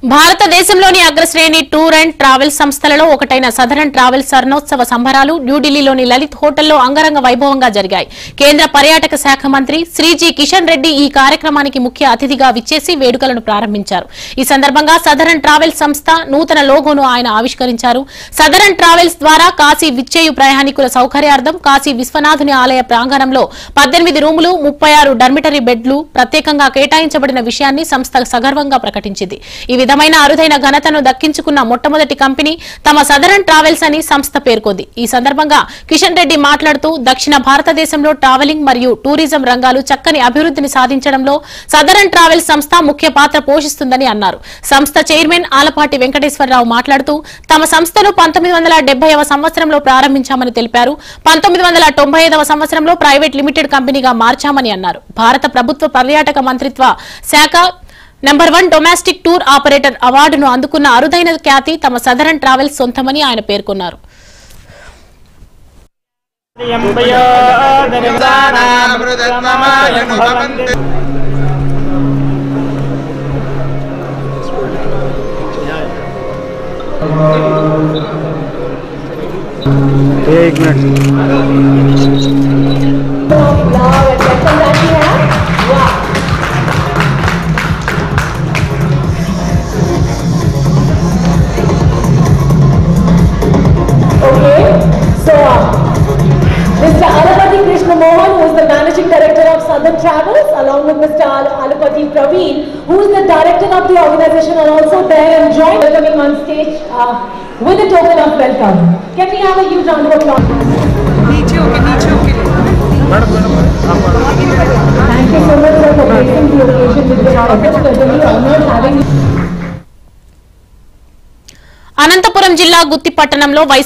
భారతదేశంలోని అగ్రశ్రేణి tour and travel సంస్థలలో ఒకటైన సదరన్ ట్రావెల్ స్వర్ణోత్సవ సంబరాలు న్యూఢిల్లీలోని లలిత్ హోటల్లో అంగరంగ వైభవంగా జరిగాయి కేంద్ర పర్యాటక శాఖ మంత్రి శ్రీజీ కిషన్ రెడ్డి ఈ కార్యక్రమానికి ముఖ్య అతిథిగా విచ్చేసి వేడుకలను ప్రారంభించారు ఈ సందర్భంగా సదరన్ ట్రావెల్ సంస్థ నూతన లోగోను ఆయన ఆవిష్కరించారు సదరన్ ట్రావెల్స్ ద్వారా కాశీ విచ్చేయు ప్రయాణికుల సౌకర్యార్థం కాశీ విశ్వనాథుని ఆలయ ప్రాంగణంలో పద్దెనిమిది రూములు ముప్పై ఆరు డర్మిటరీ బెడ్లు ప్రత్యేకంగా కేటాయించబడిన విషయాన్ని సంస్థ సగర్వంగా ప్రకటించింది ఈ విధమైన అరుదైన ఘనతను దక్కించుకున్న మొట్టమొదటి కంపెనీ తమ సదరన్ ట్రావెల్స్ అని సంస్థ పేర్కొంది ఈ సందర్భంగా కిషన్ రెడ్డి మాట్లాడుతూ దక్షిణ భారతదేశంలో ట్రావెలింగ్ మరియు టూరిజం రంగాలు చక్కని అభివృద్ధిని సాధించడంలో సదరన్ ట్రావెల్స్ సంస్థ ముఖ్య పాత్ర పోషిస్తుందని అన్నారు సంస్థ చైర్మన్ ఆలపాటి వెంకటేశ్వరరావు మాట్లాడుతూ తమ సంస్థను పంతొమ్మిది వందల డెబ్బైవ సంవత్సరంలో ప్రారంభించామని తెలిపారు పంతొమ్మిది వందల తొంభై ఐదవ సంవత్సరంలో ప్రైవేట్ లిమిటెడ్ కంపెనీగా మార్చామని అన్నారు భారత ప్రభుత్వ పర్యాటక మంత్రిత్వ శాఖ number one domestic tour operator అవార్డును అందుకున్న అరుదైన ఖ్యాతి తమ సదరన్ ట్రావెల్స్ సొంతమని ఆయన పేర్కొన్నారు एक minute Okay, so Mr. Alapati Krishna Mohan, who is the managing director of Southern Travels, along with Mr. Al- Alapati Praveen, who is the director of the organization, are also there and joined welcoming on stage uh, with a token of welcome. Can we have a huge round of applause? नीचे होके नीचे होके Thank you so much sir, for gracing the occasion with your presence. We're really honored having you. Anantapuram జిల్లా గుత్తి పట్టణంలో vice